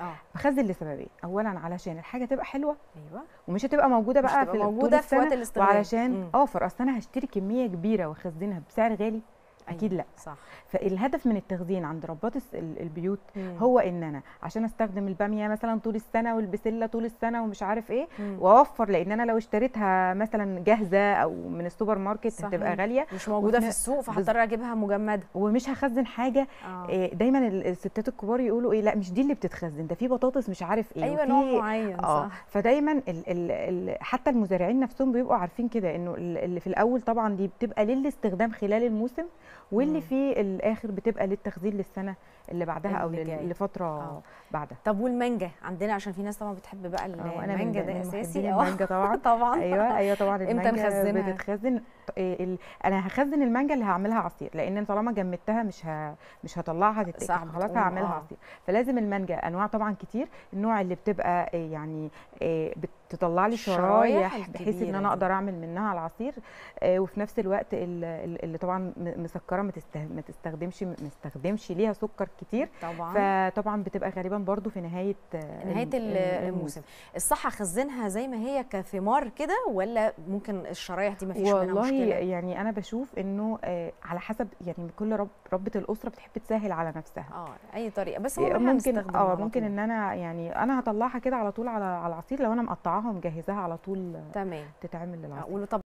اه بخزن لسببين اولا علشان الحاجه تبقى حلوه ايوه ومش هتبقى موجوده مش بقى تبقى في موجودة طول في وقت السنة، الاستغلال. وعلشان مم. اوفر اصل انا هشتري كميه كبيره واخزنها بسعر غالي اكيد لا صح فالهدف من التخزين عند ربات الس- ال- البيوت مم. هو ان انا عشان استخدم الباميه مثلا طول السنه والبسله طول السنه ومش عارف ايه مم. واوفر لان انا لو اشتريتها مثلا جاهزه او من السوبر ماركت صحيح. هتبقى غاليه مش موجوده في وفي- السوق فهضطر اجيبها مجمده ومش هخزن حاجه اه إيه، دايما ال- الستات الكبار يقولوا ايه لا مش دي اللي بتتخزن ده في بطاطس مش عارف ايه ايوه وفي- نوع معين اه صح فدايما ال ال ال حتى المزارعين نفسهم بيبقوا عارفين كده انه ال- اللي في الاول طبعا دي بتبقى للاستخدام خلال الموسم واللي مم. في الاخر بتبقى للتخزين للسنه اللي بعدها او اللي لل- جاي. لفتره آه. بعدها طب والمانجا عندنا عشان في ناس طبعا بتحب بقى آه، من- المانجا ده من اساسي محبين اه المانجا طبعا طبعا ايوه ايوه طبعا امتى المانجا نخزنها؟ بتتخزن إيه ال... انا هخزن المانجا اللي هعملها عصير لان طالما جمدتها مش ه... مش هطلعها تتاكل صح، خلاص بتقوم، هعملها آه. عصير فلازم المانجا انواع طبعا كتير النوع اللي بتبقى إيه يعني إيه بتطلع لي الشرايح شرايح بحيث ان الكبيرة انا دي. اقدر اعمل منها العصير إيه وفي نفس الوقت ال- ال- اللي طبعا م- مسكره ما تسته- ما تستخدمش ما تستخدمش ليها سكر كتير طبعا فطبعا بتبقى غالبا برضو في نهايه آه، نهايه الم- ال- الموسم الصح اخزنها زي ما هي كثمار كده ولا ممكن الشرايح دي ما فيش منها والله مشكله يعني انا بشوف انه آه، على حسب يعني كل رب ربة الاسره بتحب تسهل على نفسها اه اي طريقه بس هو إحنا ممكن هنستخدمه اه على ممكن طول. ان انا يعني انا هطلعها كده على طول على على العصير لو انا مقطعاها ومجهزاها على طول تمام تتعمل للعصير ولو طب